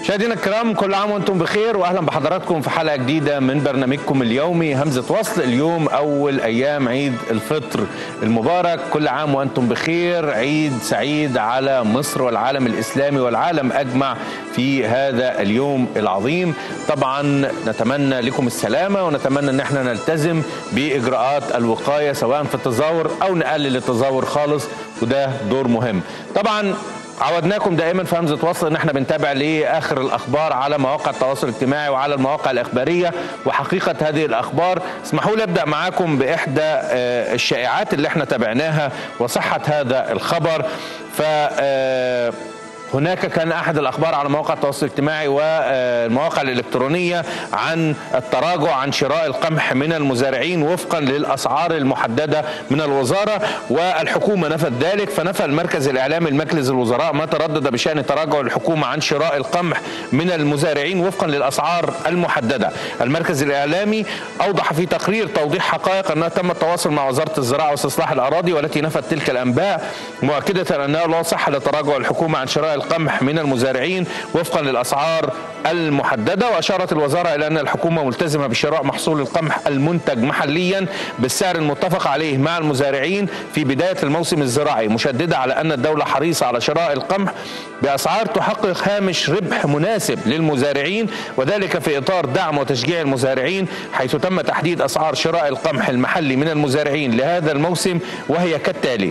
مشاهدينا الكرام كل عام وانتم بخير واهلا بحضراتكم في حلقه جديده من برنامجكم اليومي همزه وصل اليوم اول ايام عيد الفطر المبارك كل عام وانتم بخير عيد سعيد على مصر والعالم الاسلامي والعالم اجمع في هذا اليوم العظيم طبعا نتمنى لكم السلامه ونتمنى ان احنا نلتزم باجراءات الوقايه سواء في التظاهر او نقلل التظاهر خالص وده دور مهم طبعا عودناكم دائما في همزه وصل ان احنا بنتابع لاخر الاخبار على مواقع التواصل الاجتماعي وعلى المواقع الاخباريه وحقيقه هذه الاخبار اسمحوا لي ابدا معاكم باحدى آه، الشائعات اللي احنا تابعناها وصحه هذا الخبر ف آه، هناك كان احد الاخبار على مواقع التواصل الاجتماعي والمواقع الالكترونيه عن التراجع عن شراء القمح من المزارعين وفقا للاسعار المحدده من الوزاره والحكومه نفت ذلك فنفى المركز الاعلامي لمجلس الوزراء ما تردد بشان تراجع الحكومه عن شراء القمح من المزارعين وفقا للاسعار المحدده. المركز الاعلامي اوضح في تقرير توضيح حقائق انه تم التواصل مع وزاره الزراعه واستصلاح الاراضي والتي نفت تلك الانباء مؤكده انه لا صحه لتراجع الحكومه عن شراء القمح من المزارعين وفقا للاسعار المحدده واشارت الوزاره الى ان الحكومه ملتزمه بشراء محصول القمح المنتج محليا بالسعر المتفق عليه مع المزارعين في بدايه الموسم الزراعي مشدده على ان الدوله حريصه على شراء القمح باسعار تحقق هامش ربح مناسب للمزارعين وذلك في اطار دعم وتشجيع المزارعين حيث تم تحديد اسعار شراء القمح المحلي من المزارعين لهذا الموسم وهي كالتالي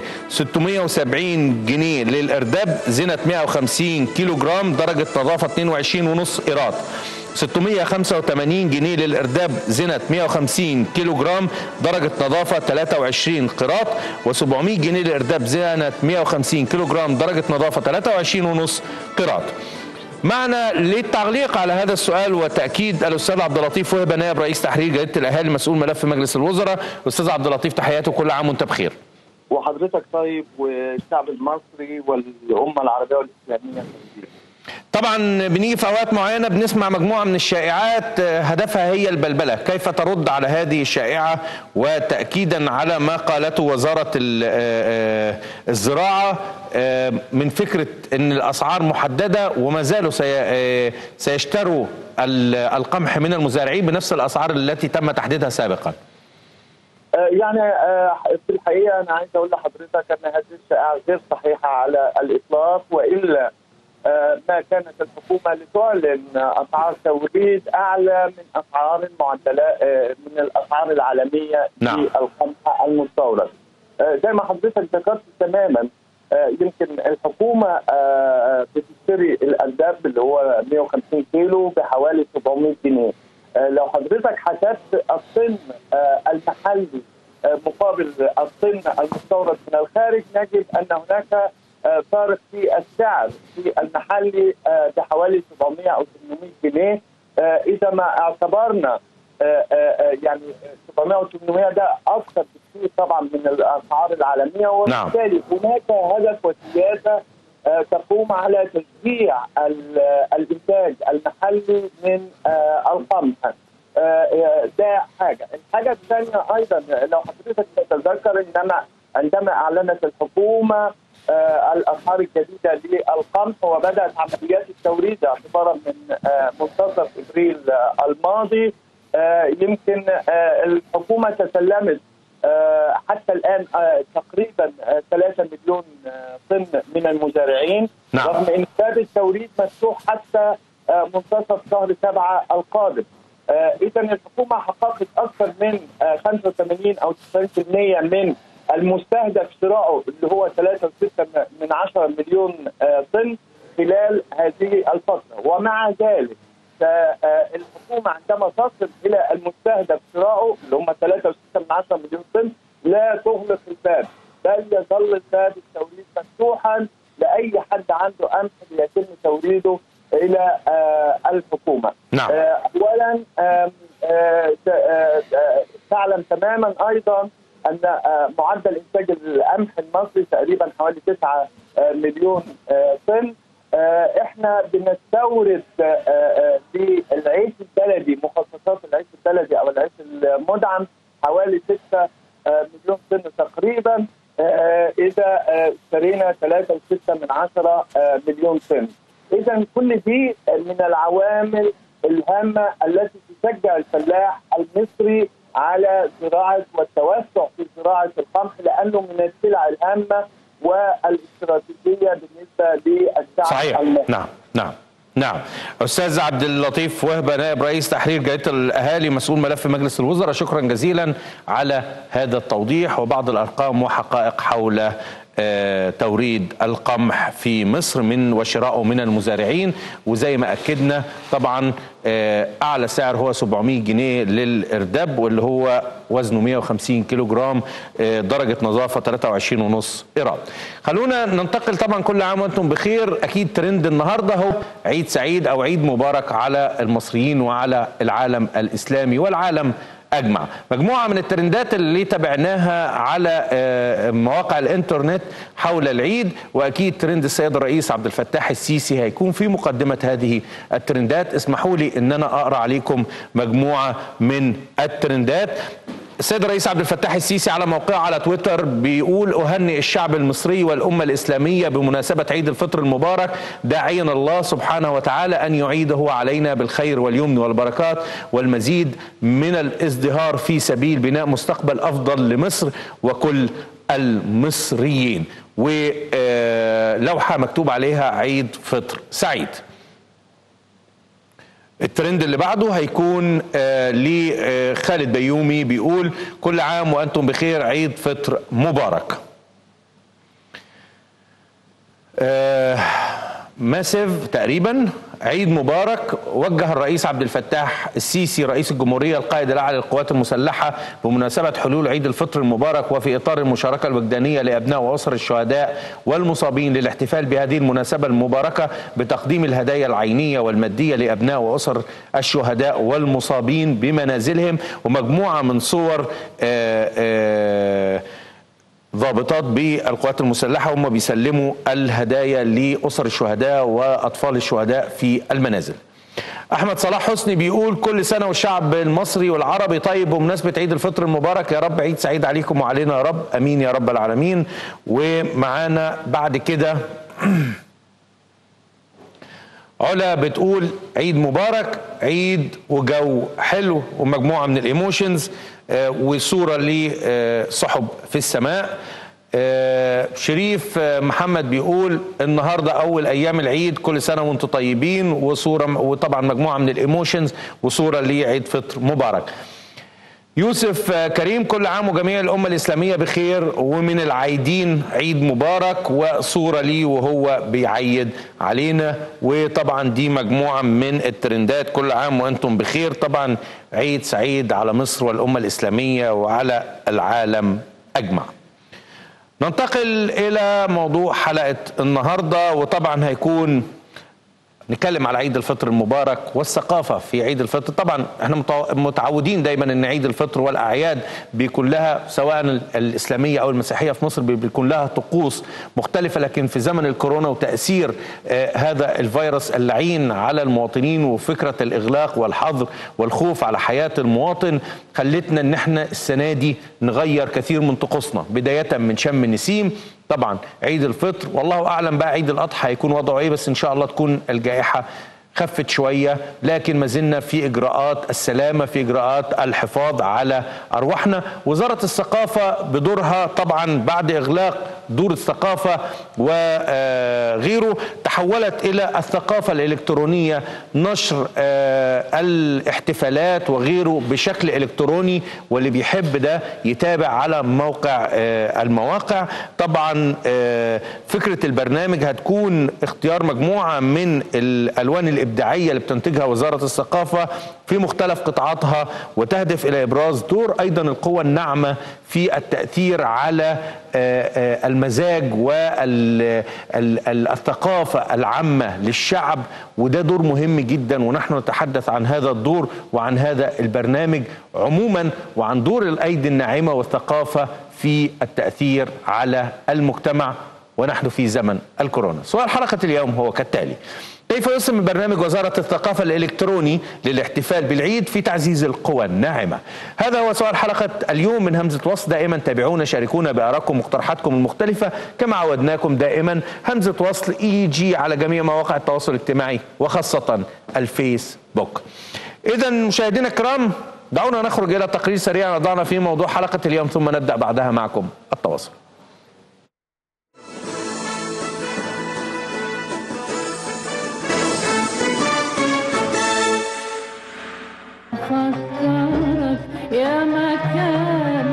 670 جنيه للارداب زنه 150 كيلو جرام درجه نظافه 22 ونص ايراد 685 جنيه للارداب زنة 150 كيلو جرام درجة نظافة 23 قراط و700 جنيه للارداب زنة 150 كيلو جرام درجة نظافة 23 ونص قراط معنا للتعليق على هذا السؤال وتاكيد الاستاذ عبد اللطيف وهب نائب رئيس تحرير جريده الاهالي مسؤول ملف مجلس الوزراء استاذ عبد اللطيف تحياته كل عام وانت بخير وحضرتك طيب والشعب المصري والامه العربيه والاسلاميه طبعا بنيجي في اوقات معينه بنسمع مجموعه من الشائعات آه، هدفها هي البلبله، كيف ترد على هذه الشائعه وتاكيدا على ما قالته وزاره ال- آه، آه، الزراعه آه، من فكره ان الاسعار محدده وما زالوا سي- آه، سيشتروا ال- القمح من المزارعين بنفس الاسعار التي تم تحديدها سابقا. آه، يعني آه، في الحقيقه انا عايز اقول لحضرتك ان هذه الشائعه غير صحيحه على الاطلاق والا آه، ما كانت الحكومه لتعلن اسعار توريد اعلى من اسعار المعدلات آه، من الاسعار العالميه نعم. في القمح المستورد. آه، زي ما حضرتك ذكرت تماما آه، يمكن الحكومه آه، بتشتري الارداب اللي هو 150 كيلو بحوالي 700 جنيه. آه، لو حضرتك حسبت الطن آه، المحلي آه، مقابل الطن المستورد من الخارج نجد ان هناك آه، فارق في السعر في المحلي آه، بحوالي 700 او 800 جنيه آه، اذا ما اعتبرنا آه، آه، آه، يعني 700 و 800 ده اكثر بكثير طبعا من الاسعار العالميه وبالتالي هناك هدف وسياسه آه، تقوم على تشجيع ال- آه، الانتاج المحلي من آه، القمح آه، آه، ده حاجه، الحاجه الثانيه ايضا لو حضرتك تتذكر انما عندما اعلنت الحكومه آه، الاسعار الجديده للقمح وبدات عمليات التوريد اعتبارا من آه، منتصف ابريل آه، الماضي آه، يمكن آه، الحكومه تسلمت آه، حتى الان آه، تقريبا 3 مليون آه، طن من المزارعين نعم. رغم ان باب التوريد مفتوح حتى آه، منتصف شهر سبعه القادم. اذا الحكومه حققت اكثر من آه، 85 او 90% من المستهدف شراؤه اللي هو 3.6 من 10 مليون آه، طن خلال هذه الفتره ومع ذلك فالحكومه عندما تصل الى المستهدف شراؤه اللي هم 3.6 من 10 مليون طن لا تغلق الباب بل يظل باب التوريد مفتوحا لاي حد عنده قمح ليتم توريده الى آه، الحكومه. نعم. آه، اولا آم، آه، ت- آه، آه، تعلم تماما ايضا ان آه، معدل انتاج القمح المصري تقريبا حوالي 9 آه، مليون آه، طن آه، احنا بنستورد آه، آه، للعيش البلدي مخصصات العيش البلدي او العيش المدعم حوالي 6 آه، مليون طن تقريبا آه، اذا آه، اشترينا 3.6 من 10 آه، مليون طن اذا كل دي من العوامل الهامه التي تشجع الفلاح المصري على زراعه والتوسع في زراعه القمح لانه من السلع الهامه والاستراتيجيه بالنسبه للشعب صحيح المصري. نعم نعم نعم استاذ عبد اللطيف وهبه نائب رئيس تحرير جريده الاهالي مسؤول ملف مجلس الوزراء شكرا جزيلا على هذا التوضيح وبعض الارقام وحقائق حول آه، توريد القمح في مصر من وشراءه من المزارعين وزي ما اكدنا طبعا آه، اعلى سعر هو 700 جنيه للارداب واللي هو وزنه 150 كيلو جرام آه، درجه نظافه 23 ونص ايراد خلونا ننتقل طبعا كل عام وانتم بخير اكيد ترند النهارده هو عيد سعيد او عيد مبارك على المصريين وعلى العالم الاسلامي والعالم اجمع مجموعه من الترندات اللي تابعناها على آه، مواقع الانترنت حول العيد واكيد ترند السيد الرئيس عبد الفتاح السيسي هيكون في مقدمه هذه الترندات اسمحوا لي ان انا اقرا عليكم مجموعه من الترندات السيد الرئيس عبد الفتاح السيسي على موقعه على تويتر بيقول أهنئ الشعب المصري والأمة الإسلامية بمناسبة عيد الفطر المبارك داعيا الله سبحانه وتعالى أن يعيده علينا بالخير واليمن والبركات والمزيد من الازدهار في سبيل بناء مستقبل أفضل لمصر وكل المصريين ولوحة مكتوب عليها عيد فطر سعيد الترند اللي بعده هيكون آه لخالد بيومي بيقول كل عام وانتم بخير عيد فطر مبارك آه ماسيف تقريبا عيد مبارك وجه الرئيس عبد الفتاح السيسي رئيس الجمهورية القائد الأعلى للقوات المسلحة بمناسبة حلول عيد الفطر المبارك وفي إطار المشاركة الوجدانية لأبناء وأسر الشهداء والمصابين للاحتفال بهذه المناسبة المباركة بتقديم الهدايا العينية والمادية لأبناء وأسر الشهداء والمصابين بمنازلهم ومجموعة من صور آآ آآ ضابطات بالقوات المسلحة هم بيسلموا الهدايا لأسر الشهداء وأطفال الشهداء في المنازل أحمد صلاح حسني بيقول كل سنة والشعب المصري والعربي طيب بمناسبة عيد الفطر المبارك يا رب عيد سعيد عليكم وعلينا يا رب أمين يا رب العالمين ومعانا بعد كده علا بتقول عيد مبارك عيد وجو حلو ومجموعة من الإيموشنز وصورة لصحب في السماء شريف محمد بيقول النهارده اول ايام العيد كل سنه وانتم طيبين وصوره وطبعا مجموعه من الايموشنز وصوره لعيد فطر مبارك يوسف كريم كل عام وجميع الأمة الإسلامية بخير ومن العايدين عيد مبارك وصورة ليه وهو بيعيد علينا وطبعا دي مجموعة من الترندات كل عام وأنتم بخير طبعا عيد سعيد على مصر والأمة الإسلامية وعلى العالم أجمع ننتقل إلى موضوع حلقة النهاردة وطبعا هيكون نتكلم على عيد الفطر المبارك والثقافة في عيد الفطر طبعا احنا متعودين دايما ان عيد الفطر والاعياد بيكون لها سواء الاسلامية او المسيحية في مصر بيكون لها طقوس مختلفة لكن في زمن الكورونا وتأثير آه هذا الفيروس اللعين على المواطنين وفكرة الاغلاق والحظر والخوف على حياة المواطن خلتنا ان احنا السنة دي نغير كثير من طقوسنا بداية من شم النسيم طبعا عيد الفطر والله اعلم بقى عيد الاضحى هيكون وضعه ايه بس ان شاء الله تكون الجائحه خفت شويه لكن ما زلنا في اجراءات السلامه في اجراءات الحفاظ على ارواحنا وزاره الثقافه بدورها طبعا بعد اغلاق دور الثقافه وغيره تحولت الى الثقافه الالكترونيه نشر الاحتفالات وغيره بشكل الكتروني واللي بيحب ده يتابع على موقع المواقع طبعا فكره البرنامج هتكون اختيار مجموعه من الالوان الابداعيه اللي بتنتجها وزاره الثقافه في مختلف قطاعاتها وتهدف الى ابراز دور ايضا القوى الناعمه في التاثير على المزاج والثقافه العامه للشعب وده دور مهم جدا ونحن نتحدث عن هذا الدور وعن هذا البرنامج عموما وعن دور الايدي الناعمه والثقافه في التاثير على المجتمع ونحن في زمن الكورونا. سؤال حلقه اليوم هو كالتالي: كيف يسهم برنامج وزارة الثقافة الإلكتروني للاحتفال بالعيد في تعزيز القوى الناعمة هذا هو سؤال حلقة اليوم من همزة وصل دائما تابعونا شاركونا بآرائكم ومقترحاتكم المختلفة كما عودناكم دائما همزة وصل إي جي على جميع مواقع التواصل الاجتماعي وخاصة الفيسبوك إذا مشاهدينا الكرام دعونا نخرج إلى تقرير سريع نضعنا فيه موضوع حلقة اليوم ثم نبدأ بعدها معكم التواصل فكرك يا مكان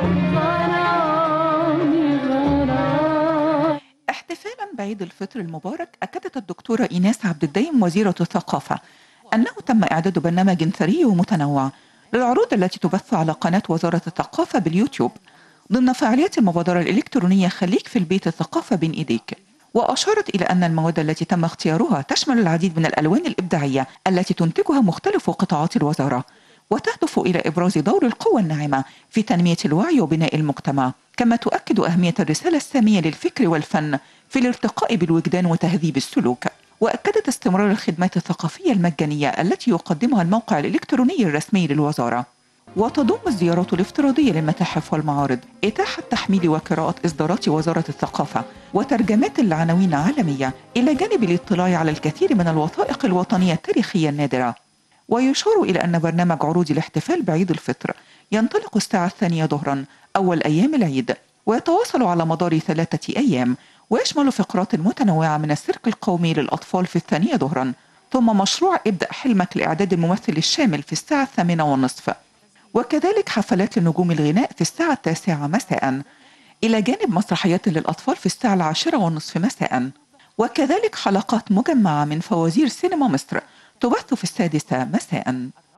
غرامي غرام احتفالا بعيد الفطر المبارك أكدت الدكتورة إيناس عبد الدايم وزيرة الثقافة أنه تم إعداد برنامج ثري ومتنوع للعروض التي تبث على قناة وزارة الثقافة باليوتيوب ضمن فعاليات المبادرة الإلكترونية خليك في البيت الثقافة بين إيديك وأشارت إلى أن المواد التي تم اختيارها تشمل العديد من الألوان الإبداعية التي تنتجها مختلف قطاعات الوزارة وتهدف إلى إبراز دور القوى الناعمة في تنمية الوعي وبناء المجتمع كما تؤكد أهمية الرسالة السامية للفكر والفن في الارتقاء بالوجدان وتهذيب السلوك وأكدت استمرار الخدمات الثقافية المجانية التي يقدمها الموقع الإلكتروني الرسمي للوزارة وتضم الزيارات الافتراضية للمتاحف والمعارض إتاحة تحميل وقراءة إصدارات وزارة الثقافة وترجمات لعناوين عالمية إلى جانب الاطلاع على الكثير من الوثائق الوطنية التاريخية النادرة ويشار إلى أن برنامج عروض الاحتفال بعيد الفطر ينطلق الساعة الثانية ظهرا أول أيام العيد ويتواصل على مدار ثلاثة أيام ويشمل فقرات متنوعة من السيرك القومي للأطفال في الثانية ظهرا ثم مشروع ابدأ حلمك لإعداد الممثل الشامل في الساعة الثامنة والنصف وكذلك حفلات لنجوم الغناء في الساعة التاسعة مساء إلى جانب مسرحيات للأطفال في الساعة العاشرة والنصف مساء وكذلك حلقات مجمعة من فوازير سينما مصر تبث في السادسة مساء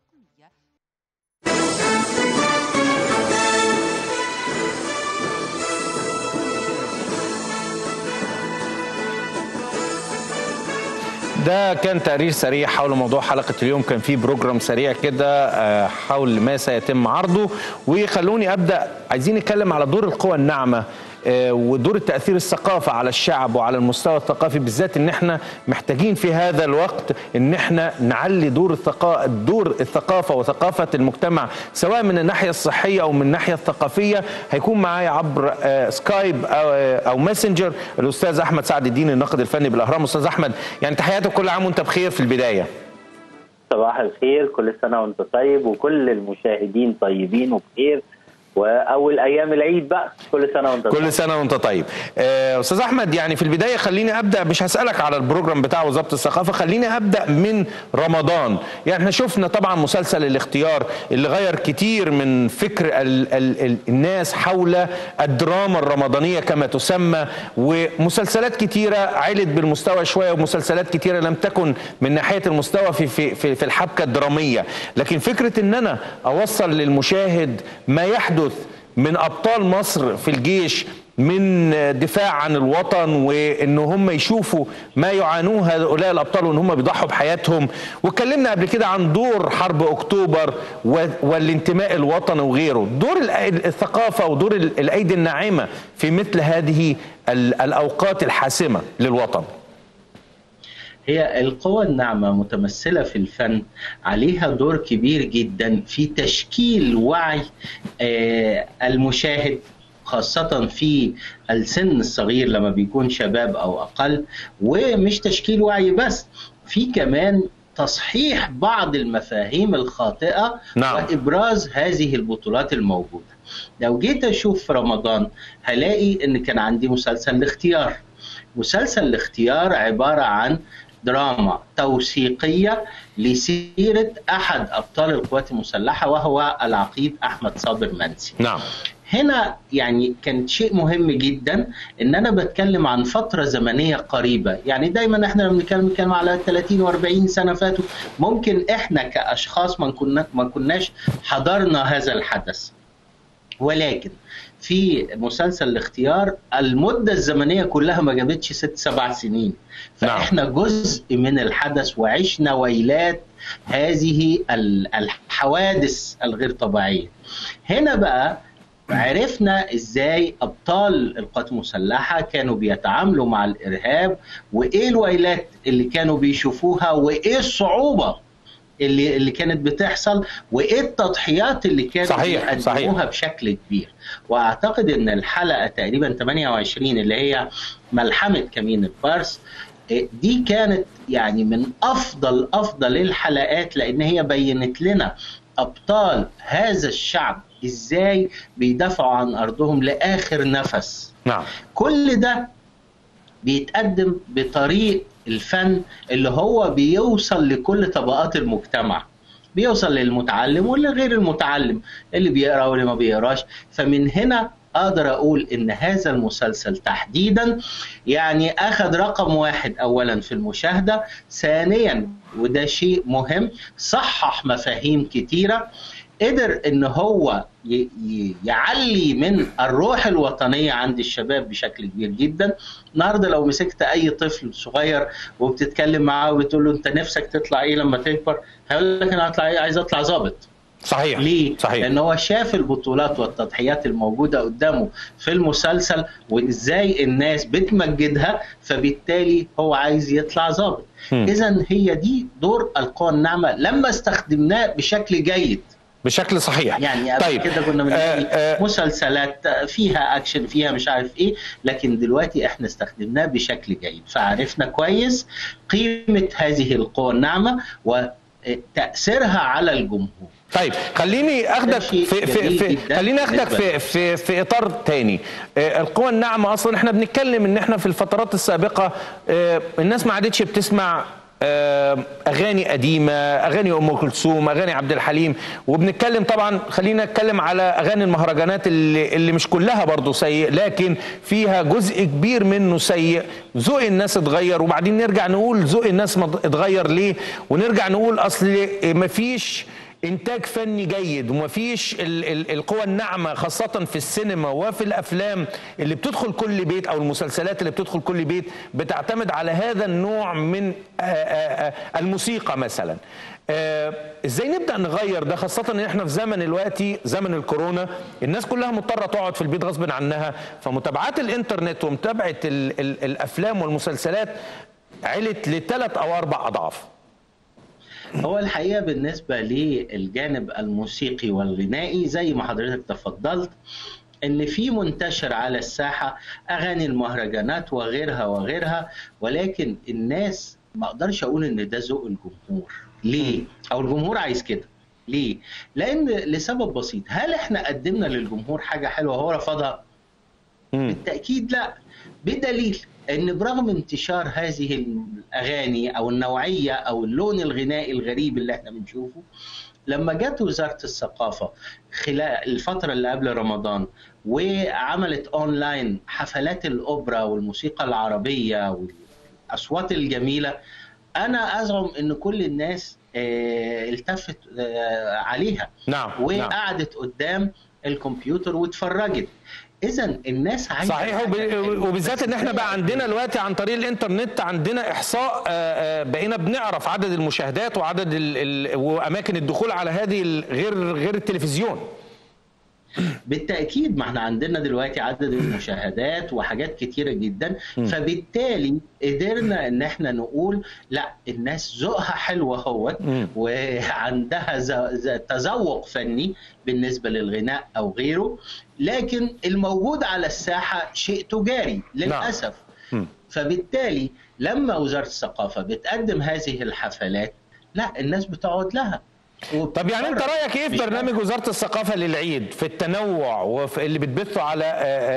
ده كان تقرير سريع حول موضوع حلقة اليوم كان فيه بروجرام سريع كده آه، حول ما سيتم عرضه وخلوني أبدأ عايزين نتكلم على دور القوى الناعمة آه، ودور التأثير الثقافة على الشعب وعلى المستوى الثقافي بالذات ان احنا محتاجين في هذا الوقت ان احنا نعلي دور الثقافة دور الثقافة وثقافة المجتمع سواء من الناحية الصحية او من الناحية الثقافية هيكون معايا عبر آه، سكايب او آه، او ماسنجر الاستاذ احمد سعد الدين الناقد الفني بالاهرام استاذ احمد يعني تحياتك كل عام وانت بخير في البداية صباح الخير كل سنة وانت طيب وكل المشاهدين طيبين وبخير واول ايام العيد بقى كل سنة وانت طيب كل سنه وانت طيب آه، استاذ احمد يعني في البدايه خليني ابدا مش هسالك على البروجرام بتاع وزاره الثقافه خليني ابدا من رمضان يعني احنا شفنا طبعا مسلسل الاختيار اللي غير كتير من فكر ال ال ال الناس حول الدراما الرمضانيه كما تسمى ومسلسلات كتيره علت بالمستوى شويه ومسلسلات كتيره لم تكن من ناحيه المستوى في في في, في الحبكه الدراميه لكن فكره ان انا اوصل للمشاهد ما يحدث من ابطال مصر في الجيش من دفاع عن الوطن وان هم يشوفوا ما يعانوه هؤلاء الابطال وان هم بيضحوا بحياتهم واتكلمنا قبل كده عن دور حرب اكتوبر و- والانتماء الوطني وغيره دور ال- الثقافه ودور ال- الايدي الناعمه في مثل هذه ال- الاوقات الحاسمه للوطن هي القوى الناعمة متمثلة في الفن عليها دور كبير جدا في تشكيل وعي آه، المشاهد خاصة في السن الصغير لما بيكون شباب أو أقل ومش تشكيل وعي بس في كمان تصحيح بعض المفاهيم الخاطئة نعم. وإبراز هذه البطولات الموجودة لو جيت أشوف في رمضان هلاقي إن كان عندي مسلسل الاختيار مسلسل الاختيار عبارة عن دراما توثيقية لسيرة أحد أبطال القوات المسلحة وهو العقيد أحمد صابر منسي نعم هنا يعني كان شيء مهم جدا ان انا بتكلم عن فتره زمنيه قريبه يعني دايما احنا لما بنتكلم بنتكلم على 30 و40 سنه فاتوا ممكن احنا كاشخاص ما كنا ما كناش حضرنا هذا الحدث ولكن في مسلسل الاختيار المدة الزمنية كلها ما جابتش ست سبع سنين فإحنا جزء من الحدث وعشنا ويلات هذه ال- الحوادث الغير طبيعية هنا بقى عرفنا ازاي ابطال القوات المسلحه كانوا بيتعاملوا مع الارهاب وايه الويلات اللي كانوا بيشوفوها وايه الصعوبه اللي اللي كانت بتحصل وايه التضحيات اللي كانوا صحيح، بيقدموها صحيح. بشكل كبير واعتقد ان الحلقه تقريبا 28 اللي هي ملحمه كمين الفارس إيه، دي كانت يعني من افضل افضل الحلقات لان هي بينت لنا ابطال هذا الشعب ازاي بيدافعوا عن ارضهم لاخر نفس نعم كل ده بيتقدم بطريق الفن اللي هو بيوصل لكل طبقات المجتمع بيوصل للمتعلم والغير المتعلم اللي بيقرا واللي ما بيقراش فمن هنا اقدر اقول ان هذا المسلسل تحديدا يعني اخذ رقم واحد اولا في المشاهده ثانيا وده شيء مهم صحح مفاهيم كتيره قدر ان هو ي- ي- يعلي من الروح الوطنيه عند الشباب بشكل كبير جدا النهارده لو مسكت اي طفل صغير وبتتكلم معاه وبتقول له انت نفسك تطلع ايه لما تكبر هيقول لك انا هطلع ايه عايز اطلع ظابط صحيح ليه؟ صحيح لان هو شاف البطولات والتضحيات الموجوده قدامه في المسلسل وازاي الناس بتمجدها فبالتالي هو عايز يطلع ظابط. مم. اذا هي دي دور القوى الناعمه لما استخدمناه بشكل جيد بشكل صحيح يعني قبل طيب كده كنا بنلاقي آه، آه. مسلسلات فيها اكشن فيها مش عارف ايه لكن دلوقتي احنا استخدمناه بشكل جيد فعرفنا كويس قيمه هذه القوى الناعمه وتاثيرها على الجمهور. طيب خليني اخدك ده شيء في في, جميل في جداً خليني اخدك بالنسبة في لي. في في اطار تاني آه، القوى الناعمه اصلا احنا بنتكلم ان احنا في الفترات السابقه آه، الناس ما عادتش بتسمع آه، اغاني قديمه اغاني ام كلثوم اغاني عبد الحليم وبنتكلم طبعا خلينا نتكلم على اغاني المهرجانات اللي, اللي مش كلها برضو سيء لكن فيها جزء كبير منه سيء ذوق الناس اتغير وبعدين نرجع نقول ذوق الناس ما اتغير ليه ونرجع نقول اصل مفيش انتاج فني جيد ومفيش ال ال القوى الناعمه خاصه في السينما وفي الافلام اللي بتدخل كل بيت او المسلسلات اللي بتدخل كل بيت بتعتمد على هذا النوع من آآ آآ الموسيقى مثلا آه، ازاي نبدا نغير ده خاصه ان احنا في زمن دلوقتي زمن الكورونا الناس كلها مضطره تقعد في البيت غصب عنها فمتابعات الانترنت ومتابعه ال ال الافلام والمسلسلات علت لثلاث او اربع اضعاف هو الحقيقه بالنسبه للجانب الموسيقي والغنائي زي ما حضرتك تفضلت ان في منتشر على الساحه اغاني المهرجانات وغيرها وغيرها ولكن الناس ما اقدرش اقول ان ده ذوق الجمهور ليه او الجمهور عايز كده ليه لان لسبب بسيط هل احنا قدمنا للجمهور حاجه حلوه وهو رفضها مم. بالتاكيد لا بدليل ان برغم انتشار هذه الاغاني او النوعيه او اللون الغنائي الغريب اللي احنا بنشوفه لما جت وزاره الثقافه خلال الفتره اللي قبل رمضان وعملت اونلاين حفلات الاوبرا والموسيقى العربيه والاصوات الجميله انا ازعم ان كل الناس آه، التفت آه، عليها نعم نعم وقعدت قدام الكمبيوتر واتفرجت اذا الناس عايزه صحيح حاجة وب- حلوة. وبالذات ان احنا بس بقى عندنا دلوقتي عن طريق الانترنت عندنا احصاء آه، آه، بقينا بنعرف عدد المشاهدات وعدد ال ال واماكن الدخول على هذه ال- غير غير التلفزيون بالتاكيد ما احنا عندنا دلوقتي عدد المشاهدات وحاجات كتيره جدا فبالتالي قدرنا ان احنا نقول لا الناس ذوقها حلو اهوت مم. وعندها ز- ز- تذوق فني بالنسبه للغناء او غيره لكن الموجود على الساحه شيء تجاري للاسف مم. فبالتالي لما وزاره الثقافه بتقدم هذه الحفلات لا الناس بتقعد لها طب يعني انت رايك ايه في مش برنامج وزاره الثقافه للعيد في التنوع وفي اللي بتبثه على آه،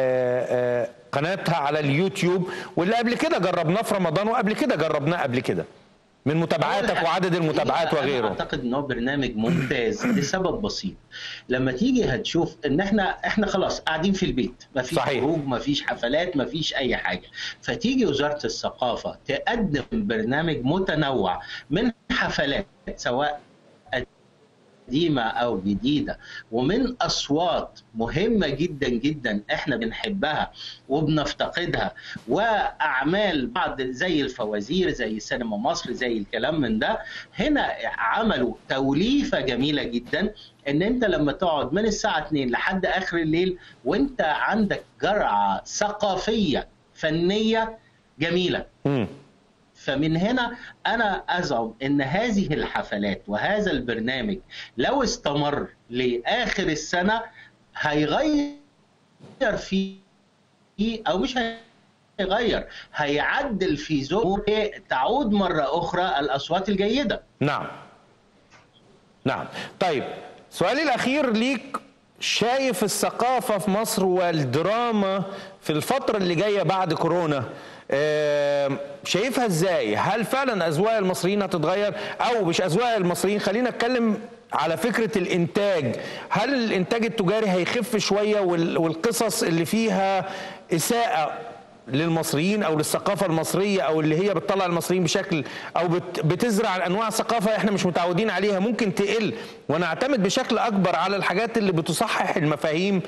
آه، آه، قناتها على اليوتيوب واللي قبل كده جربناه في رمضان وقبل كده جربناه قبل كده من متابعاتك وعدد المتابعات أنا وغيره اعتقد ان هو برنامج ممتاز لسبب بسيط لما تيجي هتشوف ان احنا احنا خلاص قاعدين في البيت ما فيش صحيح. خروج ما فيش حفلات ما فيش اي حاجه فتيجي وزاره الثقافه تقدم برنامج متنوع من حفلات سواء قديمة أو جديدة ومن أصوات مهمة جدا جدا إحنا بنحبها وبنفتقدها وأعمال بعض زي الفوازير زي سينما مصر زي الكلام من ده هنا عملوا توليفة جميلة جدا إن أنت لما تقعد من الساعة 2 لحد آخر الليل وأنت عندك جرعة ثقافية فنية جميلة مم. فمن هنا انا ازعم ان هذه الحفلات وهذا البرنامج لو استمر لاخر السنه هيغير في او مش هيغير هيعدل في ذوق تعود مره اخرى الاصوات الجيده نعم نعم طيب سؤالي الأخير ليك شايف الثقافة في مصر والدراما في الفترة اللي جاية بعد كورونا آم، شايفها ازاي هل فعلا أذواق المصريين هتتغير أو مش أذواق المصريين خلينا نتكلم على فكرة الإنتاج هل الإنتاج التجاري هيخف شوية وال- والقصص اللي فيها إساءة للمصريين او للثقافه المصريه او اللي هي بتطلع المصريين بشكل او بت بتزرع انواع ثقافه احنا مش متعودين عليها ممكن تقل ونعتمد بشكل اكبر على الحاجات اللي بتصحح المفاهيم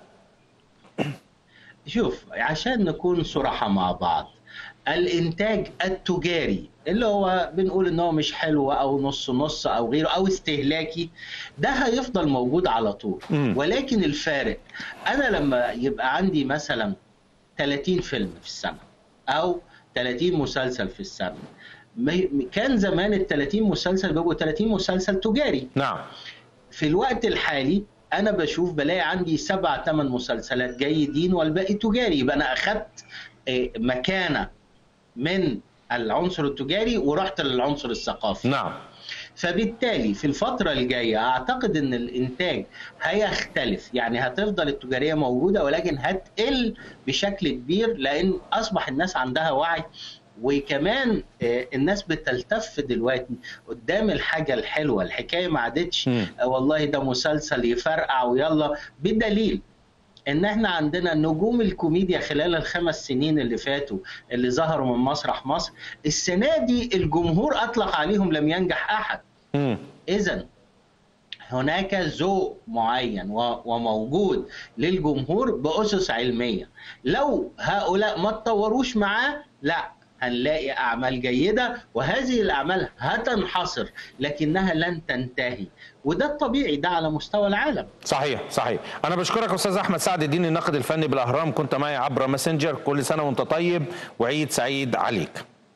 شوف عشان نكون صراحة مع بعض الانتاج التجاري اللي هو بنقول ان هو مش حلو او نص نص او غيره او استهلاكي ده هيفضل موجود على طول مم. ولكن الفارق انا لما يبقى عندي مثلا 30 فيلم في السنة او 30 مسلسل في السنة م- كان زمان ال 30 مسلسل بيبقوا 30 مسلسل تجاري نعم في الوقت الحالي انا بشوف بلاقي عندي سبع ثمان مسلسلات جيدين والباقي تجاري يبقى انا اخدت آه، مكانه من العنصر التجاري ورحت للعنصر الثقافي نعم فبالتالي في الفترة الجاية أعتقد أن الإنتاج هيختلف يعني هتفضل التجارية موجودة ولكن هتقل بشكل كبير لأن أصبح الناس عندها وعي وكمان آه، الناس بتلتف دلوقتي قدام الحاجة الحلوة الحكاية ما عادتش مم. آه، والله ده مسلسل يفرقع ويلا بدليل ان احنا عندنا نجوم الكوميديا خلال الخمس سنين اللي فاتوا اللي ظهروا من مسرح مصر السنه دي الجمهور اطلق عليهم لم ينجح احد مم. اذا هناك ذوق معين و- وموجود للجمهور باسس علميه لو هؤلاء ما اتطوروش معاه لا هنلاقي اعمال جيده وهذه الاعمال هتنحصر لكنها لن تنتهي وده الطبيعي ده على مستوى العالم صحيح صحيح انا بشكرك استاذ احمد سعد الدين الناقد الفني بالاهرام كنت معي عبر ماسنجر كل سنه وانت طيب وعيد سعيد عليك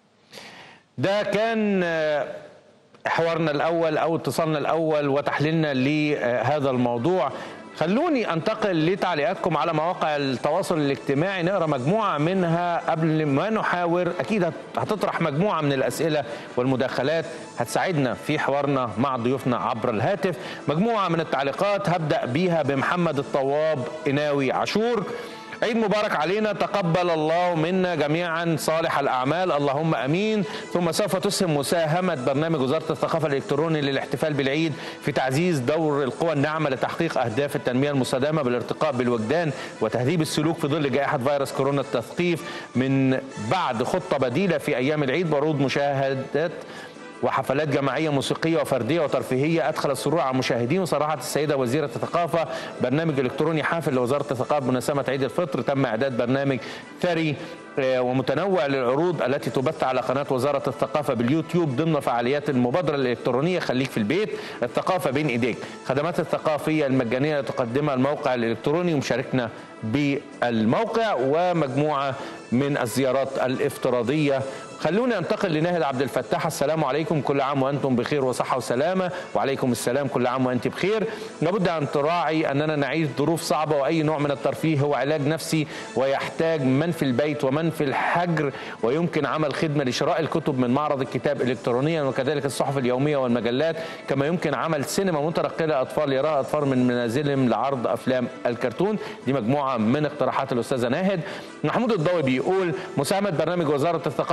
ده كان آه، حوارنا الاول او اتصالنا الاول وتحليلنا لهذا الموضوع خلوني انتقل لتعليقاتكم على مواقع التواصل الاجتماعي نقرا مجموعه منها قبل ما نحاور اكيد هت- هتطرح مجموعه من الاسئله والمداخلات هتساعدنا في حوارنا مع ضيوفنا عبر الهاتف مجموعه من التعليقات هبدا بيها بمحمد الطواب قناوي عاشور عيد مبارك علينا تقبل الله منا جميعا صالح الاعمال اللهم امين ثم سوف تسهم مساهمه برنامج وزاره الثقافه الالكتروني للاحتفال بالعيد في تعزيز دور القوى الناعمه لتحقيق اهداف التنميه المستدامه بالارتقاء بالوجدان وتهذيب السلوك في ظل جائحه فيروس كورونا التثقيف من بعد خطه بديله في ايام العيد وعروض مشاهدات وحفلات جماعيه موسيقيه وفرديه وترفيهيه ادخل السرور على المشاهدين وصرحت السيده وزيره الثقافه برنامج الكتروني حافل لوزاره الثقافه بمناسبه عيد الفطر تم اعداد برنامج ثري آه، ومتنوع للعروض التي تبث على قناه وزاره الثقافه باليوتيوب ضمن فعاليات المبادره الالكترونيه خليك في البيت الثقافه بين ايديك خدمات الثقافيه المجانيه اللي تقدمها الموقع الالكتروني ومشاركنا بالموقع ومجموعه من الزيارات الافتراضيه خلوني انتقل لناهد عبد الفتاح السلام عليكم كل عام وانتم بخير وصحه وسلامه وعليكم السلام كل عام وانت بخير لابد ان تراعي اننا نعيش ظروف صعبه واي نوع من الترفيه هو علاج نفسي ويحتاج من في البيت ومن في الحجر ويمكن عمل خدمه لشراء الكتب من معرض الكتاب الكترونيا وكذلك الصحف اليوميه والمجلات كما يمكن عمل سينما متنقله اطفال يراها اطفال من منازلهم لعرض افلام الكرتون دي مجموعه من اقتراحات الاستاذه ناهد محمود الضوي بيقول مساهمه برنامج وزاره الثقافه الالكترونيه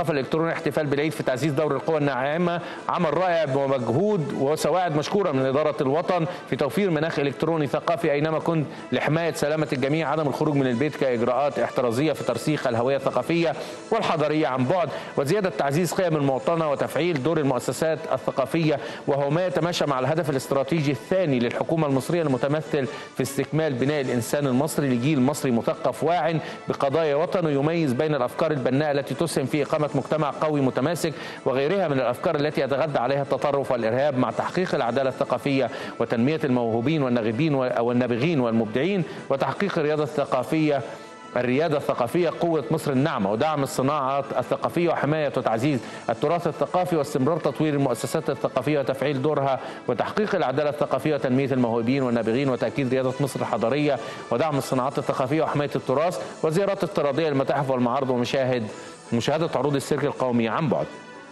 الالكتروني الاحتفال بالعيد في تعزيز دور القوى الناعمه عمل رائع ومجهود وسواعد مشكوره من اداره الوطن في توفير مناخ الكتروني ثقافي اينما كنت لحمايه سلامه الجميع عدم الخروج من البيت كاجراءات احترازيه في ترسيخ الهويه الثقافيه والحضاريه عن بعد وزياده تعزيز قيم المواطنه وتفعيل دور المؤسسات الثقافيه وهو ما يتماشى مع الهدف الاستراتيجي الثاني للحكومه المصريه المتمثل في استكمال بناء الانسان المصري لجيل مصري مثقف واع بقضايا وطنه يميز بين الافكار البناءه التي تسهم في اقامه مجتمع قوي متماسك وغيرها من الافكار التي يتغذى عليها التطرف والارهاب مع تحقيق العداله الثقافيه وتنميه الموهوبين والناغبين والنابغين والمبدعين وتحقيق الرياضه الثقافيه الرياده الثقافيه قوه مصر الناعمه ودعم الصناعات الثقافيه وحمايه وتعزيز التراث الثقافي واستمرار تطوير المؤسسات الثقافيه وتفعيل دورها وتحقيق العداله الثقافيه وتنميه الموهوبين والنابغين وتاكيد رياده مصر الحضاريه ودعم الصناعات الثقافيه وحمايه التراث وزيارات افتراضيه للمتاحف والمعارض ومشاهد مشاهده عروض السيرك القومي عن بعد.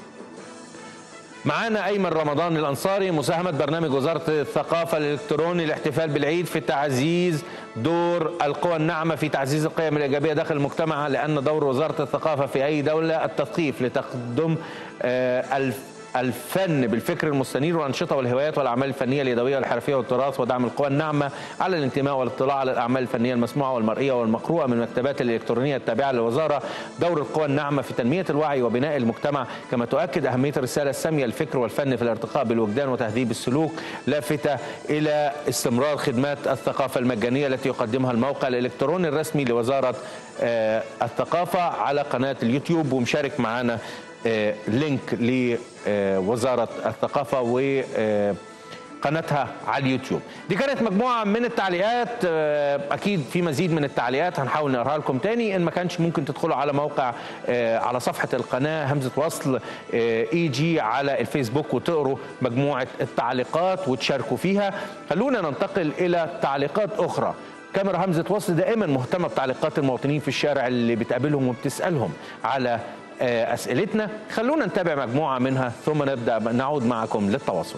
معانا ايمن رمضان الانصاري مساهمه برنامج وزاره الثقافه الالكتروني الاحتفال بالعيد في تعزيز دور القوى الناعمه في تعزيز القيم الايجابيه داخل المجتمع لان دور وزاره الثقافه في اي دوله التثقيف لتقدم آه، الف الفن بالفكر المستنير والانشطه والهوايات والاعمال الفنيه اليدويه والحرفيه والتراث ودعم القوى الناعمه على الانتماء والاطلاع على الاعمال الفنيه المسموعه والمرئيه والمقروءه من المكتبات الالكترونيه التابعه للوزاره دور القوى الناعمه في تنميه الوعي وبناء المجتمع كما تؤكد اهميه الرساله الساميه الفكر والفن في الارتقاء بالوجدان وتهذيب السلوك لافته الى استمرار خدمات الثقافه المجانيه التي يقدمها الموقع الالكتروني الرسمي لوزاره آه، الثقافه على قناه اليوتيوب ومشارك معنا آه، لينك لوزارة الثقافة وقناتها على اليوتيوب دي كانت مجموعة من التعليقات آه، أكيد في مزيد من التعليقات هنحاول نقراها لكم تاني إن ما كانش ممكن تدخلوا على موقع آه، على صفحة القناة همزة وصل اي جي على الفيسبوك وتقروا مجموعة التعليقات وتشاركوا فيها خلونا ننتقل إلى تعليقات أخرى كاميرا همزة وصل دائما مهتمة بتعليقات المواطنين في الشارع اللي بتقابلهم وبتسألهم على آه، أسئلتنا خلونا نتابع مجموعة منها ثم نبدأ نعود معكم للتواصل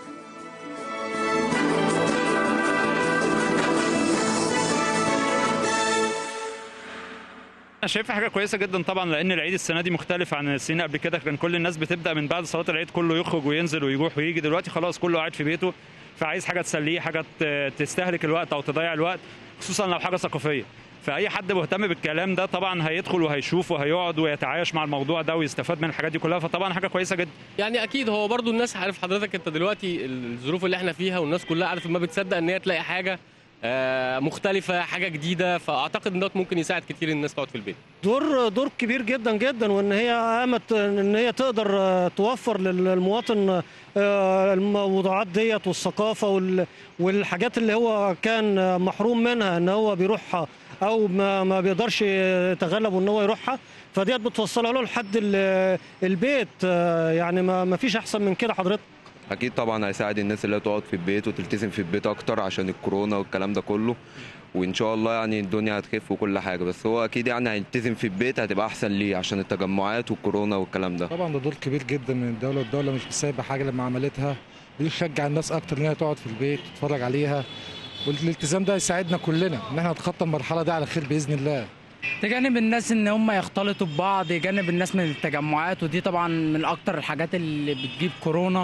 انا شايفها حاجه كويسه جدا طبعا لان العيد السنه دي مختلف عن السنين قبل كده كان كل الناس بتبدا من بعد صلاه العيد كله يخرج وينزل ويروح ويجي دلوقتي خلاص كله قاعد في بيته فعايز حاجه تسليه حاجه ت- تستهلك الوقت او تضيع الوقت خصوصا لو حاجه ثقافيه فاي حد مهتم بالكلام ده طبعا هيدخل وهيشوف وهيقعد ويتعايش مع الموضوع ده ويستفاد من الحاجات دي كلها فطبعا حاجه كويسه جدا يعني اكيد هو برضو الناس عارف حضرتك انت دلوقتي الظروف اللي احنا فيها والناس كلها عارف ما بتصدق ان هي تلاقي حاجه آه، مختلفه حاجه جديده فاعتقد ان ده ممكن يساعد كتير الناس تقعد في البيت دور دور كبير جدا جدا وان هي قامت ان هي تقدر آه، توفر للمواطن آه، الموضوعات ديت والثقافه وال- والحاجات اللي هو كان آه، محروم منها ان هو بيروحها او ما ما بيقدرش يتغلب ان هو يروحها فديت بتوصلها له لحد ال- البيت آه، يعني ما ما فيش احسن من كده حضرتك اكيد طبعا هيساعد الناس اللي هي تقعد في البيت وتلتزم في البيت اكتر عشان الكورونا والكلام ده كله وان شاء الله يعني الدنيا هتخف وكل حاجه بس هو اكيد يعني هيلتزم في البيت هتبقى احسن ليه عشان التجمعات والكورونا والكلام ده طبعا ده دور كبير جدا من الدوله والدوله مش سايبه حاجه لما عملتها يشجع الناس اكتر ان هي تقعد في البيت تتفرج عليها والالتزام ده يساعدنا كلنا ان احنا نتخطى المرحله دي على خير باذن الله تجنب الناس ان هم يختلطوا ببعض يجنب الناس من التجمعات ودي طبعا من اكتر الحاجات اللي بتجيب كورونا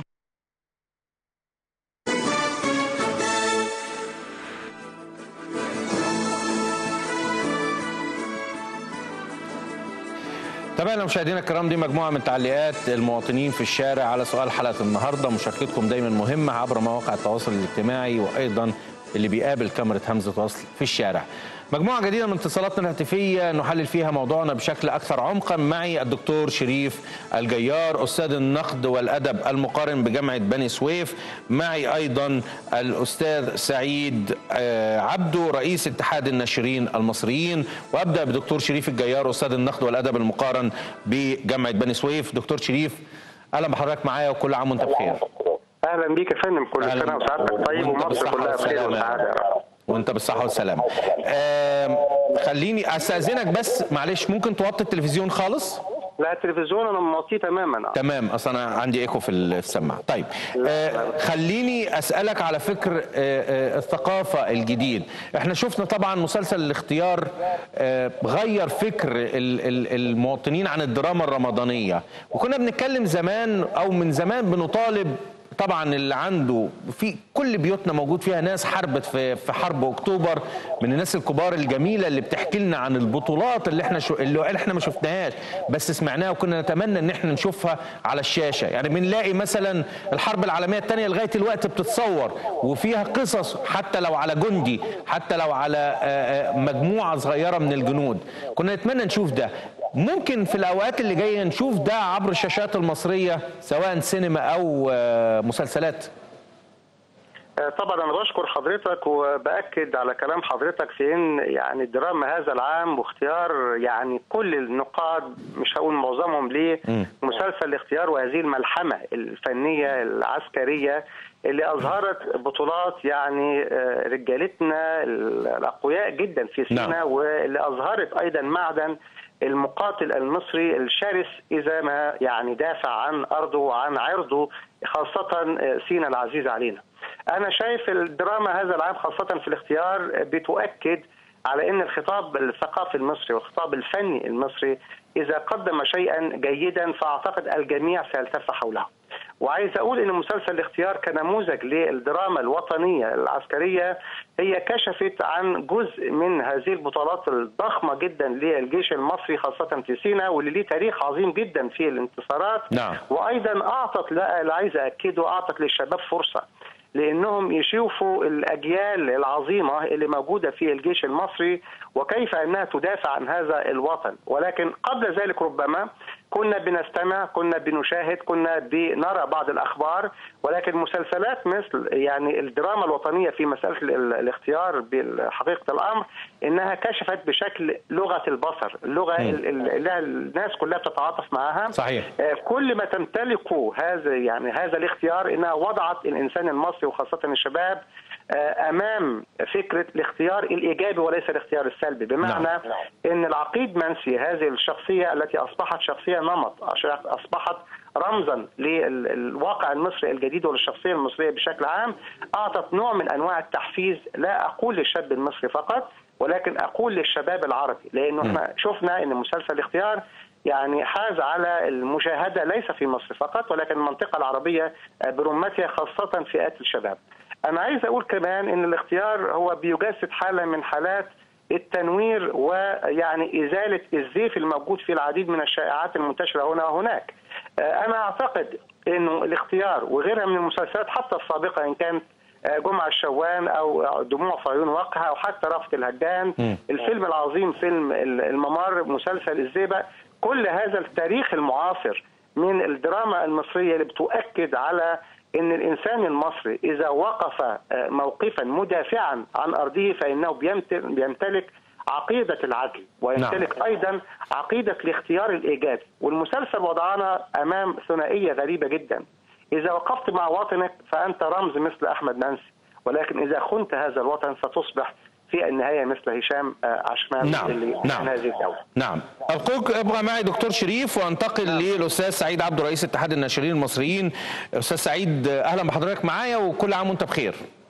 تابعنا مشاهدينا الكرام دي مجموعة من تعليقات المواطنين في الشارع على سؤال حلقة النهاردة مشاركتكم دايما مهمة عبر مواقع التواصل الاجتماعي وأيضا اللي بيقابل كاميرا همزة وصل في الشارع مجموعة جديدة من اتصالاتنا الهاتفية نحلل فيها موضوعنا بشكل أكثر عمقا معي الدكتور شريف الجيار أستاذ النقد والأدب المقارن بجامعة بني سويف معي أيضا الأستاذ سعيد آه، عبده رئيس اتحاد الناشرين المصريين وأبدأ بدكتور شريف الجيار أستاذ النقد والأدب المقارن بجامعة بني سويف دكتور شريف أهلا بحضرتك معايا وكل عام وأنت بخير اهلا بيك يا فندم كل أهلاً. سنه وسعادتك طيب وأنت ومصر بالصحة كلها بخير والسلامة. وسعاده يا رب وانت بالصحة والسلامة آم، خليني استأذنك بس معلش ممكن توطي التلفزيون خالص لا التلفزيون انا موطيه تماما تمام اصل انا عندي ايكو في ال- في السماعه طيب آه خليني اسالك على فكر آه آه الثقافه الجديد احنا شفنا طبعا مسلسل الاختيار آه غير فكر ال- ال- المواطنين عن الدراما الرمضانيه وكنا بنتكلم زمان او من زمان بنطالب طبعا اللي عنده في كل بيوتنا موجود فيها ناس حاربت في في حرب اكتوبر من الناس الكبار الجميله اللي بتحكي لنا عن البطولات اللي احنا شو اللي احنا ما شفناهاش بس سمعناها وكنا نتمنى ان احنا نشوفها على الشاشه يعني بنلاقي مثلا الحرب العالميه الثانيه لغايه الوقت بتتصور وفيها قصص حتى لو على جندي حتى لو على آه، آه، مجموعه صغيره من الجنود كنا نتمنى نشوف ده ممكن في الاوقات اللي جايه نشوف ده عبر الشاشات المصريه سواء سينما او آه، مسلسلات آه، طبعا انا بشكر حضرتك وباكد على كلام حضرتك في ان يعني الدراما هذا العام واختيار يعني كل النقاد مش هقول معظمهم ليه مسلسل الاختيار وهذه الملحمه الفنيه العسكريه اللي اظهرت بطولات يعني آه، رجالتنا الاقوياء جدا في سيناء نعم. واللي اظهرت ايضا معدن المقاتل المصري الشرس اذا ما يعني دافع عن ارضه وعن عرضه خاصه سينا العزيز علينا. انا شايف الدراما هذا العام خاصه في الاختيار بتؤكد على ان الخطاب الثقافي المصري والخطاب الفني المصري اذا قدم شيئا جيدا فاعتقد الجميع سيلتف حوله. وعايز اقول ان مسلسل الاختيار كنموذج للدراما الوطنيه العسكريه هي كشفت عن جزء من هذه البطولات الضخمه جدا للجيش المصري خاصه في سيناء واللي ليه تاريخ عظيم جدا في الانتصارات نعم وايضا اعطت لا اللي عايز اكده اعطت للشباب فرصه لانهم يشوفوا الاجيال العظيمه اللي موجوده في الجيش المصري وكيف انها تدافع عن هذا الوطن ولكن قبل ذلك ربما كنا بنستمع كنا بنشاهد كنا بنرى بعض الاخبار ولكن مسلسلات مثل يعني الدراما الوطنيه في مساله ال- الاختيار بحقيقه الامر انها كشفت بشكل لغه البصر اللغه مم. ال- ال- اللي الناس كلها بتتعاطف معها صحيح آه، كل ما تمتلكه هذا يعني هذا الاختيار انها وضعت الانسان المصري وخاصه الشباب آه، امام فكره الاختيار الايجابي وليس الاختيار السلبي بمعنى ان العقيد منسي هذه الشخصيه التي اصبحت شخصيه نمط أش- اصبحت رمزا للواقع المصري الجديد وللشخصيه المصريه بشكل عام اعطت نوع من انواع التحفيز لا اقول للشاب المصري فقط ولكن اقول للشباب العربي لانه احنا شفنا ان مسلسل الاختيار يعني حاز على المشاهده ليس في مصر فقط ولكن المنطقه العربيه برمتها خاصه فئات الشباب. انا عايز اقول كمان ان الاختيار هو بيجسد حاله من حالات التنوير ويعني ازاله الزيف الموجود في العديد من الشائعات المنتشره هنا وهناك. آه، انا اعتقد انه الاختيار وغيرها من المسلسلات حتى السابقه ان كانت آه، جمعة الشوان او دموع في عيون وقها او حتى رأفت الهجان مم. الفيلم العظيم فيلم الممر مسلسل الزيبق كل هذا التاريخ المعاصر من الدراما المصرية اللي بتؤكد على ان الانسان المصري اذا وقف آه، موقفا مدافعا عن ارضه فانه بيمت- بيمتلك عقيدة العدل ويمتلك أيضا عقيدة الاختيار الإيجابي والمسلسل وضعنا أمام ثنائية غريبة جدا إذا وقفت مع وطنك فأنت رمز مثل أحمد منسي ولكن إذا خنت هذا الوطن ستصبح في النهاية مثل هشام آه، عشمان نعم، اللي نعم. كان هذه الدولة نعم أبقوك ابقى معي دكتور شريف وانتقل للاستاذ سعيد عبده رئيس اتحاد الناشرين المصريين استاذ سعيد اهلا بحضرتك معايا وكل عام وانت بخير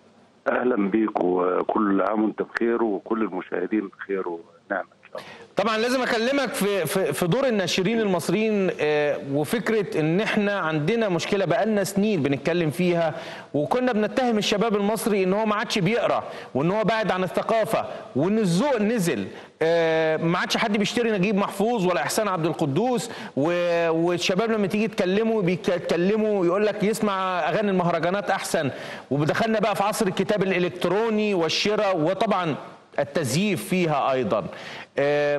اهلا بيك وكل عام وانت بخير وكل المشاهدين بخير ونعم طبعا لازم اكلمك في في في دور الناشرين المصريين آه، وفكره ان احنا عندنا مشكله بقالنا سنين بنتكلم فيها وكنا بنتهم الشباب المصري ان هو ما عادش بيقرا وان هو بعد عن الثقافه وان الذوق نزل آه، ما عادش حد بيشتري نجيب محفوظ ولا احسان عبد القدوس و- والشباب لما تيجي تكلموا بيتكلموا يقول لك يسمع اغاني المهرجانات احسن ودخلنا بقى في عصر الكتاب الالكتروني والشراء وطبعا التزييف فيها ايضا آه،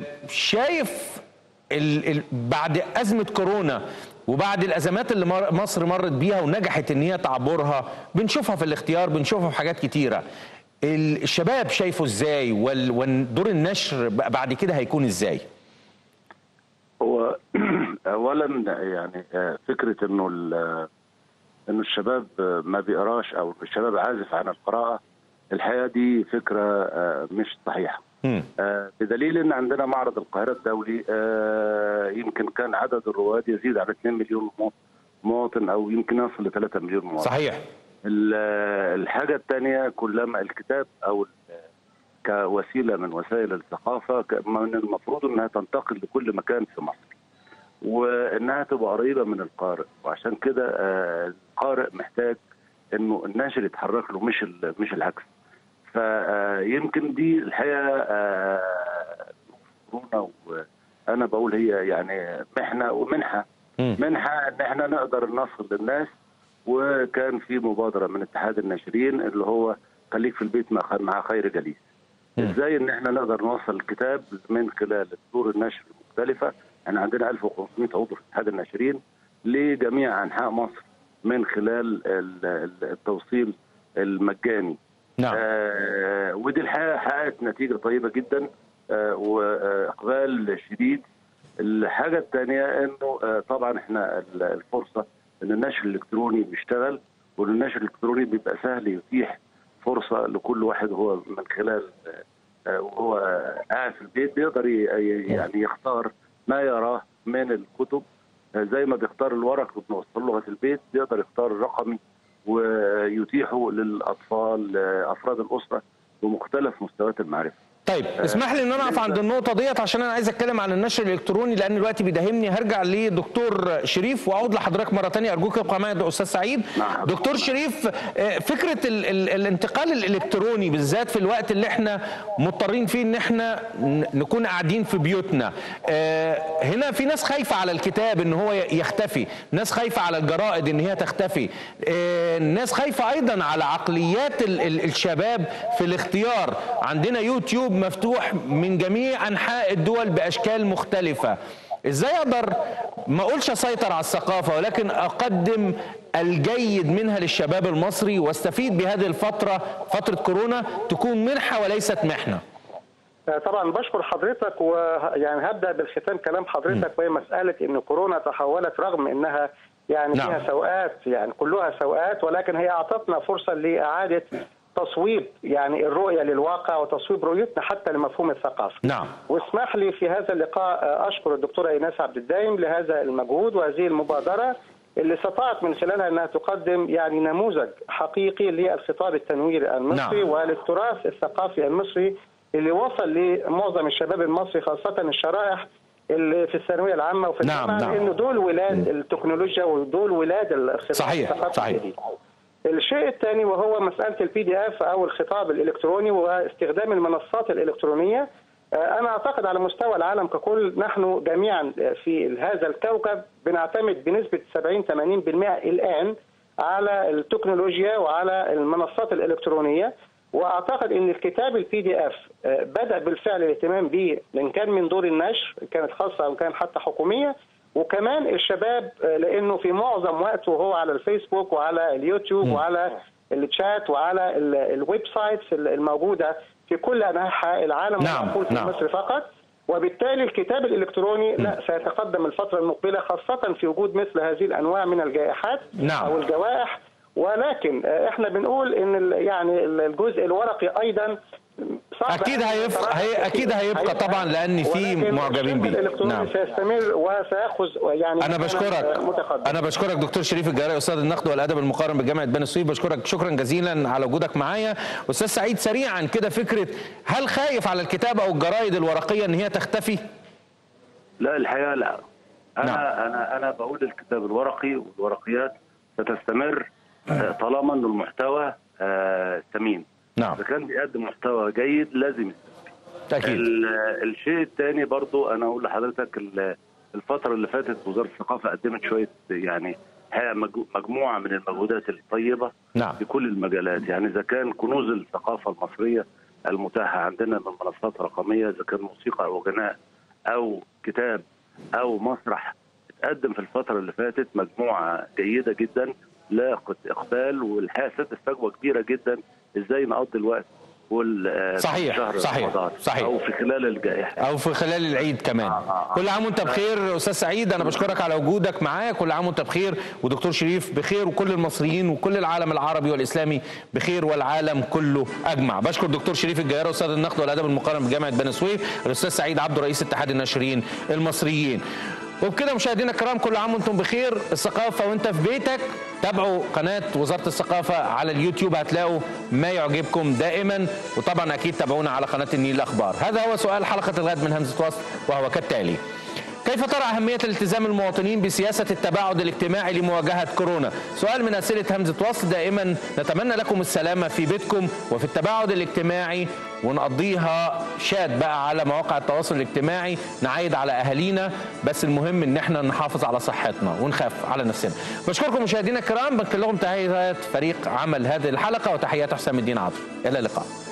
شايف ال ال بعد ازمه كورونا وبعد الازمات اللي مر مصر مرت بيها ونجحت ان هي تعبرها بنشوفها في الاختيار بنشوفها في حاجات كتيره ال- الشباب شايفه ازاي وال- ودور النشر ب- بعد كده هيكون ازاي هو اولا يعني آه، فكره انه ال- انه الشباب آه، ما بيقراش او الشباب عازف عن القراءه الحقيقه دي فكره آه، مش صحيحه مم. آه، بدليل ان عندنا معرض القاهره الدولي آه، يمكن كان عدد الرواد يزيد على 2 مليون مو- مواطن او يمكن يصل ل 3 مليون مواطن صحيح ال- الحاجه الثانيه كلما الكتاب او ال- كوسيله من وسائل الثقافه ك- من المفروض انها تنتقل لكل مكان في مصر وانها تبقى قريبه من القارئ وعشان كده آه، القارئ محتاج انه الناشر يتحرك له مش ال- مش العكس فيمكن دي الحقيقه آه، كورونا وانا بقول هي يعني محنه ومنحه منحه ان احنا نقدر نصل للناس وكان في مبادره من اتحاد الناشرين اللي هو خليك في البيت مع مع خير جليس ازاي ان احنا نقدر نوصل الكتاب من خلال دور النشر المختلفه احنا عندنا 1500 عضو في اتحاد الناشرين لجميع انحاء مصر من خلال ال- ال- التوصيل المجاني نعم. آه ودي الحقيقه حققت نتيجه طيبه جدا آه واقبال شديد الحاجه الثانيه انه آه طبعا احنا ال- الفرصه ان النشر الالكتروني بيشتغل وان النشر الالكتروني بيبقى سهل يتيح فرصه لكل واحد هو من خلال آه، آه، وهو قاعد في البيت بيقدر ي- ي- يعني يختار ما يراه من الكتب آه، زي ما بيختار الورق وبنوصل له لغايه البيت بيقدر يختار الرقمي ويتيحه للاطفال آه، افراد الاسره بمختلف مستويات المعرفه. طيب اسمح لي ان انا اقف عند النقطه ديت عشان انا عايز اتكلم عن النشر الالكتروني لان الوقت بيداهمني هرجع لدكتور شريف واعود لحضرتك مره ثانيه ارجوك ابقى معايا يا استاذ سعيد دكتور شريف آه، فكره ال ال الانتقال الالكتروني بالذات في الوقت اللي احنا مضطرين فيه ان احنا ن- نكون قاعدين في بيوتنا آه، هنا في ناس خايفه على الكتاب ان هو ي- يختفي ناس خايفه على الجرائد ان هي تختفي آه، ناس خايفه ايضا على عقليات ال ال الشباب في الاختيار عندنا يوتيوب مفتوح من جميع انحاء الدول باشكال مختلفه ازاي اقدر ما اقولش اسيطر على الثقافه ولكن اقدم الجيد منها للشباب المصري واستفيد بهذه الفتره فتره كورونا تكون منحه وليست محنه آه، طبعا بشكر حضرتك ويعني هبدا بالختام كلام حضرتك وهي مساله ان كورونا تحولت رغم انها يعني نعم. فيها سوءات يعني كلها سوءات ولكن هي اعطتنا فرصه لاعاده تصويب يعني الرؤيه للواقع وتصويب رؤيتنا حتى لمفهوم الثقافه. نعم واسمح لي في هذا اللقاء آه، اشكر الدكتوره ايناس عبد الدايم لهذا المجهود وهذه المبادره اللي استطاعت من خلالها انها تقدم يعني نموذج حقيقي للخطاب التنويري المصري نعم. وللتراث الثقافي المصري اللي وصل لمعظم الشباب المصري خاصه الشرائح اللي في الثانويه العامه وفي نعم، الجامعه نعم. لانه دول ولاد التكنولوجيا ودول ولاد الخطاب صحيح، الثقافي صحيح. الجديد. الشيء الثاني وهو مساله البي دي اف او الخطاب الالكتروني واستخدام المنصات الالكترونيه آه، انا اعتقد على مستوى العالم ككل نحن جميعا في هذا الكوكب بنعتمد بنسبه 70 80% الان على التكنولوجيا وعلى المنصات الالكترونيه واعتقد ان الكتاب البي دي اف بدا بالفعل الاهتمام به ان كان من دور النشر إن كانت خاصه او كان حتى حكوميه وكمان الشباب آه، لانه في معظم وقته هو على الفيسبوك وعلى اليوتيوب وعلى الشات وعلى ال- الويب سايتس الموجوده في كل انحاء العالم نعم، ومقفول في نعم. مصر فقط وبالتالي الكتاب الالكتروني لا سيتقدم الفتره المقبله خاصه في وجود مثل هذه الانواع من الجائحات نعم. او الجوائح ولكن آه، احنا بنقول ان ال- يعني الجزء الورقي ايضا صعب اكيد هيبقى هي اكيد هيبقى طبعا لان في ولكن معجبين بيه الالكتروني نعم سيستمر وسياخذ يعني انا بشكرك متقدم انا بشكرك دكتور شريف الجاري استاذ النقد والادب المقارن بجامعه بني سويف بشكرك شكرا جزيلا على وجودك معايا استاذ سعيد سريعا كده فكره هل خايف على الكتابه او الجرايد الورقيه ان هي تختفي لا الحقيقه لا انا نعم. انا انا بقول الكتاب الورقي والورقيات ستستمر آه، طالما ان المحتوى آه، ثمين نعم اذا كان بيقدم محتوى جيد لازم اكيد ال- الشيء الثاني برضو انا اقول لحضرتك ال- الفتره اللي فاتت وزاره الثقافه قدمت شويه يعني الحقيقة مج- مجموعه من المجهودات الطيبه نعم في كل المجالات يعني اذا كان كنوز الثقافه المصريه المتاحه عندنا من منصات رقميه اذا كان موسيقى او غناء او كتاب او مسرح اتقدم في الفتره اللي فاتت مجموعه جيده جدا لاقت اقبال والحقيقه سدت فجوه كبيره جدا ازاي نقضي الوقت وال صحيح، شهر صحيح، رمضان صحيح. او في خلال الجائحه او في خلال العيد كمان كل عام وانت بخير استاذ سعيد انا بشكرك على وجودك معايا كل عام وانت بخير ودكتور شريف بخير وكل المصريين وكل العالم العربي والاسلامي بخير والعالم كله اجمع بشكر دكتور شريف الجيار استاذ النقد والادب المقارن بجامعه بني سويف الاستاذ سعيد عبده رئيس اتحاد الناشرين المصريين وبكده مشاهدينا الكرام كل عام وانتم بخير الثقافه وانت في بيتك تابعوا قناه وزاره الثقافه على اليوتيوب هتلاقوا ما يعجبكم دائما وطبعا اكيد تابعونا على قناه النيل الاخبار هذا هو سؤال حلقه الغد من همزه وصل وهو كالتالي كيف ترى أهمية الالتزام المواطنين بسياسة التباعد الاجتماعي لمواجهة كورونا؟ سؤال من أسئلة همزة وصل دائما نتمنى لكم السلامة في بيتكم وفي التباعد الاجتماعي ونقضيها شات بقى على مواقع التواصل الاجتماعي نعايد على أهالينا بس المهم إن احنا نحافظ على صحتنا ونخاف على نفسنا. بشكركم مشاهدينا الكرام بنقل لكم تحيات فريق عمل هذه الحلقة وتحيات حسام الدين عاطف. إلى اللقاء.